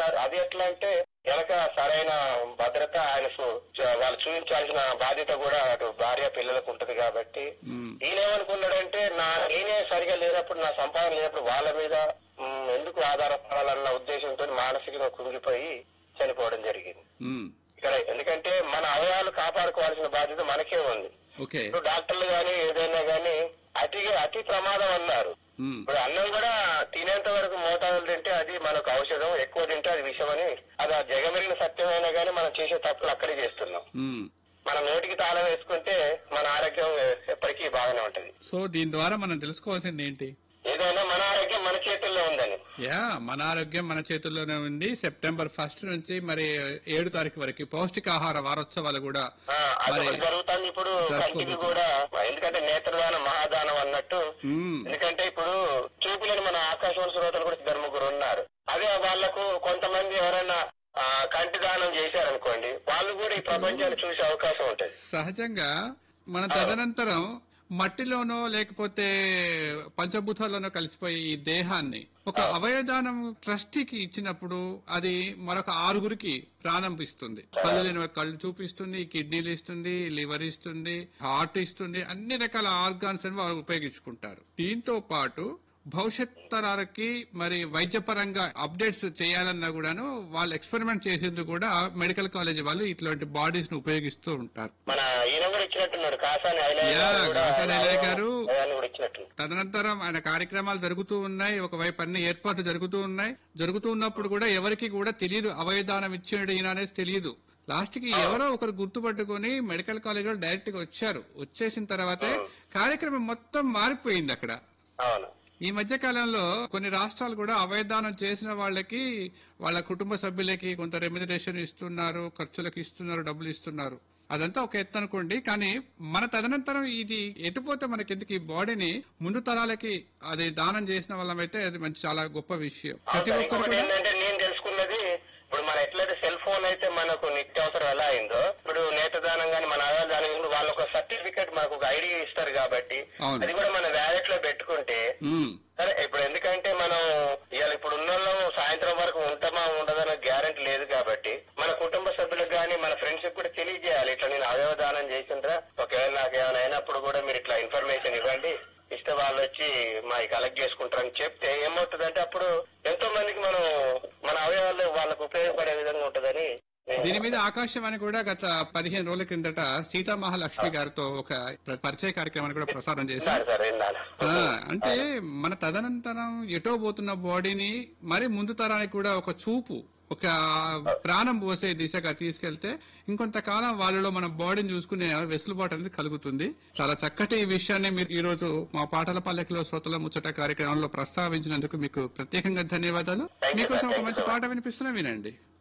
అంటున్నారు అది ఎట్లా అంటే వెనక సరైన భద్రత ఆయన సు- చ- వాళ్ళు చూపించాల్సిన బాధ్యత కూడా అటు భార్య పిల్లలకు ఉంటది కాబట్టి ఉమ్, ఈయన ఏమనుకున్నాడంటే నా నేనే సరిగా లేనప్పుడు నా సంపాదన లేనప్పుడు వాళ్ళ మీద మ్, ఎందుకు ఆధారపడాలన్న ఉద్దేశంతో మానసికంగా కుంగిపోయి చనిపోవడం జరిగింది ఉమ్, ఇక్కడ ఎందుకంటే మన అవయవాలు కాపాడుకోవాల్సిన బాధ్యత మనకే ఉంది ఓకే ఇప్పుడు డాక్టర్లు గాని ఏదైనా గాని అతిగా అతి ప్రమాదం అన్నారు ఉమ్, ఇప్పుడు అన్నం కూడా తినేంత వరకు మోతాదులు తింటే అది మనకు ఔషధం ఎక్కువ తింటే అది విషమని అది ఆ జగమెరిగిన సత్యమైనా గానీ మనం చేసే తప్పులు అక్కడే చేస్తున్నాం ఉమ్. మన నోటికి తాళం వేసుకుంటే మన ఆరోగ్యం ఎప్పటికీ బాగానే ఉంటది సో దీని ద్వారా మనం తెలుసుకోవాల్సింది ఏంటి ఏదైనా మన ఆరోగ్యం మన చేతుల్లో ఉందని యా మన ఆరోగ్యం మన చేతుల్లోనే ఉంది సెప్టెంబర్ ఫస్ట్ నుంచి మరి ఏడు తారీఖు వరకు పౌష్టికాహార వారోత్సవాలు కూడా ఆ, అది మరి ఒకటి జరుగుతుంది ఇప్పుడు కంటికి జరుపుకోబోతున్నాం. కూడా ఎందుకంటే నేత్రదానం మహాదానం అన్నట్టు ఉమ్, ఎందుకంటే ఇప్పుడు చూపులేని మన ఆకాశవాణి శ్రోతలు కూడా ఇద్దరు ముగ్గురు ఉన్నారు అదే వాళ్లకు కొంతమంది ఎవరైనా ఆ, కంటి దానం చేశారనుకోండి వాళ్ళు కూడా ఈ ప్రపంచాన్ని చూసే అవకాశం ఉంటది సహజంగా మన తదనంతరం మట్టిలోనో లేకపోతే పంచభూతాల్లోనో కలిసిపోయి ఈ దేహాన్ని ఒక అవయదానం ట్రస్టీకి ఇచ్చినప్పుడు అది మరొక ఆరుగురికి ప్రాణం ఇస్తుంది కళ్ళు లేని వారికి కళ్ళు చూపిస్తుంది కిడ్నీలు ఇస్తుంది లివర్ ఇస్తుంది హార్ట్ ఇస్తుంది అన్ని రకాల ఆర్గాన్స్ అని వారు ఉపయోగించుకుంటారు దీంతో పాటు భవిష్యత్ తరాలకి మరి వైద్యపరంగా అప్డేట్స్ చేయాలన్నా కూడాను వాళ్ళు ఎక్స్పెరిమెంట్ చేసేందుకు కూడా మెడికల్ కాలేజ్ వాళ్ళు ఇట్లాంటి బాడీస్ ను ఉపయోగిస్తూ ఉంటారు మన ఈయన కూడా ఇచ్చినట్టున్నాడు కాసాని ఐలయ్య యా, గారు కూడా కాసాని ఐలయ్య గారు. ఆయన కూడా ఇచ్చినట్టు తదనంతరం ఆయన కార్యక్రమాలు జరుగుతూ ఉన్నాయి ఒకవైపు అన్ని ఏర్పాట్లు జరుగుతూ ఉన్నాయి జరుగుతూ ఉన్నప్పుడు కూడా ఎవరికి కూడా తెలియదు అవయదానం ఇచ్చాడు ఈయన అనేది తెలియదు లాస్ట్ కి ఎవరో ఒకరు గుర్తుపట్టుకుని మెడికల్ కాలేజ్ లో డైరెక్ట్ గా వచ్చారు వచ్చేసిన తర్వాతే కార్యక్రమం మొత్తం మారిపోయింది అక్కడ అవును ఈ మధ్య కాలంలో కొన్ని రాష్ట్రాలు కూడా అవయదానం చేసిన వాళ్ళకి వాళ్ళ కుటుంబ సభ్యులకి కొంత రెమ్యునరేషన్ ఇస్తున్నారు ఖర్చులకు ఇస్తున్నారు డబ్బులు ఇస్తున్నారు అదంతా ఒక ఎత్తు అనుకోండి కానీ మన తదనంతరం ఇది ఎటుపోతే మనకి ఎందుకు ఈ బాడీని ముందు తరాలకి అది దానం చేసిన వాళ్ళమైతే అది మంచి చాలా గొప్ప విషయం ప్రతి అవును, ఒక్కరు ఇంకొకటి కూడా ఏంటంటే నేను తెలుసుకున్నది ఇప్పుడు మన ఎట్లయితే సెల్ ఫోన్ అయితే మనకు నిత్యావసరం ఎలా అయిందో ఇప్పుడు నేతదానం గాని మన ఆదాయ దానం గాని వాళ్ళు ఒక సర్టిఫికేట్ మనకు ఒక ఐడి ఇస్తారు కాబట్టి అవును. అది కూడా మన వ్యాలెట్ లో పెట్టుకుంటే ఉమ్, సరే ఇప్పుడు ఎందుకంటే మనం ఇవాళ ఇప్పుడు ఉన్న సాయంత్రం వరకు ఉంటామా ఉండదన్న గ్యారంటీ లేదు కాబట్టి మన కుటుంబ సభ్యులకు గానీ మన ఫ్రెండ్స్ కూడా తెలియజేయాలి ఇట్లా నేను అవయవదానం చేసిండ్రా ఒకవేళ నాకు ఏమైనా అయినప్పుడు కూడా మీరు ఇట్లా ఇన్ఫర్మేషన్ ఇవ్వండి ఇస్తే వాళ్ళు వచ్చి మా కలెక్ట్ చేసుకుంటారని చెప్తే ఏమవుతుందంటే అప్పుడు ఎంతో మందికి మనం మన అవయవాలు వాళ్ళకు ఉపయోగపడే విధంగా ఉంటదని నేను- దీని మీద ఆకాశవాణి కూడా గత పదిహేను రోజుల క్రిందట సీతామహాలక్ష్మి గారితో ఒక ప్ర- పరిచయ కార్యక్రమాన్ని కూడా ప్రసారం చేశారు విన్నాను సార్ విన్నాను ఆ, అంటే మన తదనంతరం ఎటో పోతున్న బాడీని మరి ముందు తరానికి కూడా ఒక చూపు ఒక ప్రాణం పోసే దిశగా తీసుకెళ్తే ఇంకొంతకాలం వాళ్ళలో మన బాడీని చూసుకునే వెసులుబాటు అనేది కలుగుతుంది చాలా చక్కటి ఈ విషయాన్ని మీరు ఈ రోజు మా పాటల పల్లెకిలో శ్రోతల ముచ్చట కార్యక్రమంలో ప్రస్తావించినందుకు మీకు ప్రత్యేకంగా ధన్యవాదాలు Thank you, మీకోసం sir. ఒక Thank you మంచి so much. పాట వినిపిస్తున్నా వినండి